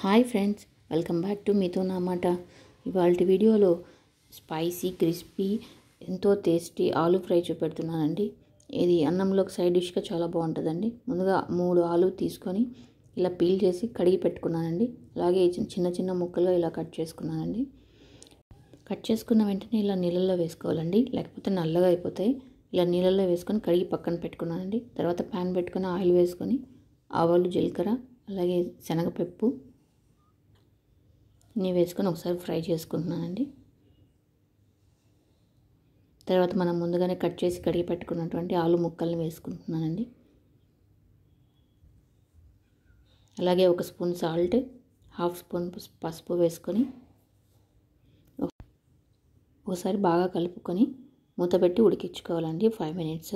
hi friends welcome back to మీతో నా మాట ఇవాళ వీడియోలో స్పైసీ క్రిస్పీ ఎంతో టేస్టీ ఆలు ఫ్రై చూపెడుతున్నానండి ఇది అన్నంలోకి సైడ్ డిష్గా చాలా బాగుంటుందండి ముందుగా మూడు ఆలు తీసుకొని ఇలా పీల్ చేసి కడిగి పెట్టుకున్నానండి అలాగే చిన్న చిన్న చిన్న ముక్కలుగా ఇలా కట్ చేసుకున్నానండి కట్ చేసుకున్న వెంటనే ఇలా నీళ్ళల్లో వేసుకోవాలండి లేకపోతే నల్లగా అయిపోతాయి ఇలా నీళ్ళల్లో వేసుకొని కడిగి పక్కన పెట్టుకున్నానండి తర్వాత ప్యాన్ పెట్టుకొని ఆయిల్ వేసుకొని ఆవాలు జీలకర్ర అలాగే శనగపప్పు ఇన్ని వేసుకొని ఒకసారి ఫ్రై చేసుకుంటున్నానండి తర్వాత మనం ముందుగానే కట్ చేసి కడిగి పెట్టుకున్నటువంటి ఆలు ముక్కల్ని వేసుకుంటున్నానండి అలాగే ఒక స్పూన్ సాల్ట్ హాఫ్ స్పూన్ పసుపు వేసుకొని ఒకసారి బాగా కలుపుకొని మూత పెట్టి ఉడికించుకోవాలండి ఫైవ్ మినిట్స్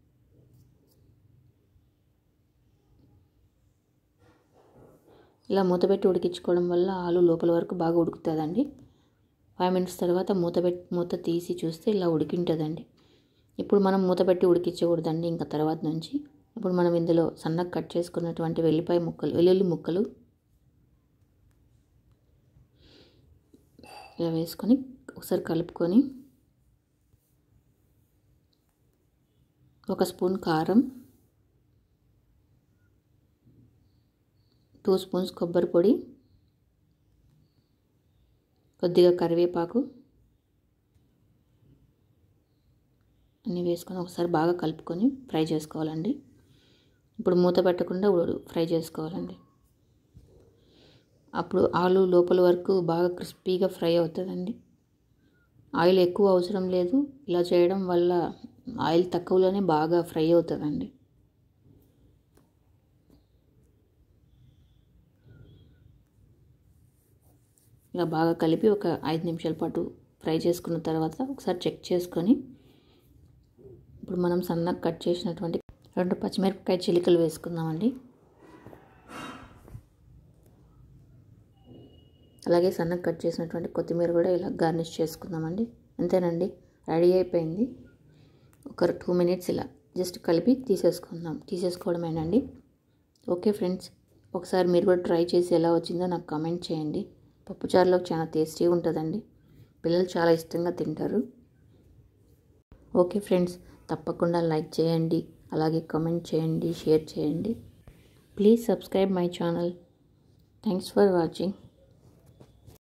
ఇలా మూత పెట్టి ఉడికించుకోవడం వల్ల ఆలు లోపల వరకు బాగా ఉడుకుతుందండి ఫైవ్ మినిట్స్ తర్వాత మూత పెట్టి మూత తీసి చూస్తే ఇలా ఉడికింటుందండి ఇప్పుడు మనం మూత పెట్టి ఉడికించకూడదండి ఇంకా తర్వాత నుంచి ఇప్పుడు మనం ఇందులో సన్నగా కట్ చేసుకున్నటువంటి వెల్లిపాయ ముక్కలు వెల్లుల్లి ముక్కలు ఇలా వేసుకొని ఒకసారి కలుపుకొని ఒక స్పూన్ కారం టూ స్పూన్స్ కొబ్బరి పొడి కొద్దిగా కరివేపాకు అన్నీ వేసుకొని ఒకసారి బాగా కలుపుకొని ఫ్రై చేసుకోవాలండి ఇప్పుడు మూత పెట్టకుండా ఫ్రై చేసుకోవాలండి అప్పుడు ఆలు లోపల వరకు బాగా క్రిస్పీగా ఫ్రై అవుతుందండి ఆయిల్ ఎక్కువ అవసరం లేదు ఇలా చేయడం వల్ల ఆయిల్ తక్కువలోనే బాగా ఫ్రై అవుతుందండి ఇలా బాగా కలిపి ఒక ఐదు నిమిషాల పాటు ఫ్రై చేసుకున్న తర్వాత ఒకసారి చెక్ చేసుకొని ఇప్పుడు మనం సన్నగా కట్ చేసినటువంటి రెండు పచ్చిమిరపకాయ చిలికలు వేసుకుందామండి అలాగే సన్నగా కట్ చేసినటువంటి కొత్తిమీర కూడా ఇలా గార్నిష్ చేసుకుందామండి అంతేనండి రెడీ అయిపోయింది ఒక టూ మినిట్స్ ఇలా జస్ట్ కలిపి తీసేసుకుందాం తీసేసుకోవడమేనండి ఓకే ఫ్రెండ్స్ ఒకసారి మీరు కూడా ట్రై చేసి ఎలా వచ్చిందో నాకు కామెంట్ చేయండి పప్పుచారులో చాలా టేస్టీగా ఉంటుందండి పిల్లలు చాలా ఇష్టంగా తింటారు ఓకే ఫ్రెండ్స్ తప్పకుండా లైక్ చేయండి అలాగే కామెంట్ చేయండి షేర్ చేయండి please subscribe my channel thanks for watching